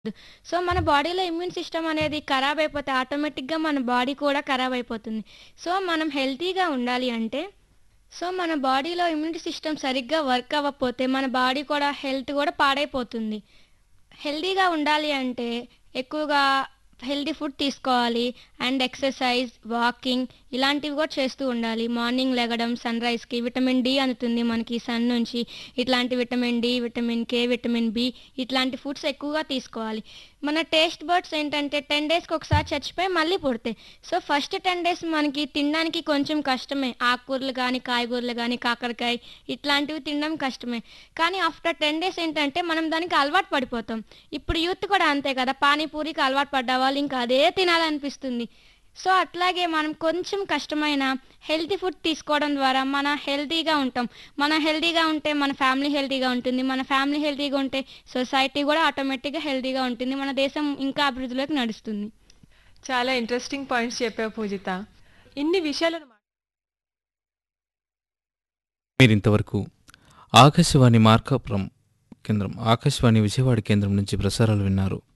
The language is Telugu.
సో మన బాడీలో ఇమ్యూన్ సిస్టమ్ అనేది ఖరాబ్ అయిపోతే ఆటోమేటిక్గా మన బాడీ కూడా ఖరాబ్ అయిపోతుంది సో మనం హెల్తీగా ఉండాలి అంటే సో మన బాడీలో ఇమ్యూనిటీ సిస్టమ్ సరిగ్గా వర్క్ అవ్వకపోతే మన బాడీ కూడా హెల్త్ కూడా పాడైపోతుంది హెల్తీగా ఉండాలి అంటే ఎక్కువగా హెల్తీ ఫుడ్ తీసుకోవాలి అండ్ ఎక్సర్సైజ్ వాకింగ్ ఇలాంటివి కూడా చేస్తూ ఉండాలి మార్నింగ్ లెగడం సన్ రైజ్కి విటమిన్ డి అందుతుంది మనకి సన్ నుంచి ఇట్లాంటి vitamin D vitamin K vitamin B ఇట్లాంటి ఫుడ్స్ ఎక్కువగా తీసుకోవాలి మన టేస్ట్ బర్డ్స్ ఏంటంటే టెన్ డేస్కి ఒకసారి చచ్చిపోయి మళ్ళీ పుడతాయి సో ఫస్ట్ టెన్ డేస్ మనకి తినడానికి కొంచెం కష్టమే ఆకుకూరలు కానీ కాయగూరలు కానీ కాకరకాయ ఇట్లాంటివి తినడం కష్టమే కానీ ఆఫ్టర్ టెన్ డేస్ ఏంటంటే మనం దానికి అలవాటు పడిపోతాం ఇప్పుడు యూత్ కూడా అంతే కదా పానీపూరికి అలవాటు పడ్డ వాళ్ళు ఇంకా అదే తినాలనిపిస్తుంది సో అట్లాగే మనం కొంచెం కష్టమైన హెల్తీ ఫుడ్ తీసుకోవడం ద్వారా మన హెల్తీగా ఉంటాం మన హెల్తీగా ఉంటే మన ఫ్యామిలీ హెల్తీగా ఉంటుంది మన ఫ్యామిలీ హెల్తీగా ఉంటే సొసైటీ కూడా ఆటోమేటిక్గా హెల్తీగా ఉంటుంది మన దేశం ఇంకా అభివృద్ధిలోకి నడుస్తుంది చాలా ఇంట్రెస్టింగ్ పాయింట్స్ చెప్పావు పూజిత ఇన్ని విషయాలను మా- మీరింతవరకు ఆకాశవాణి మార్కాపురం కేంద్రం ఆకాశవాణి విజయవాడ కేంద్రం నుంచి ప్రసారాలు విన్నారు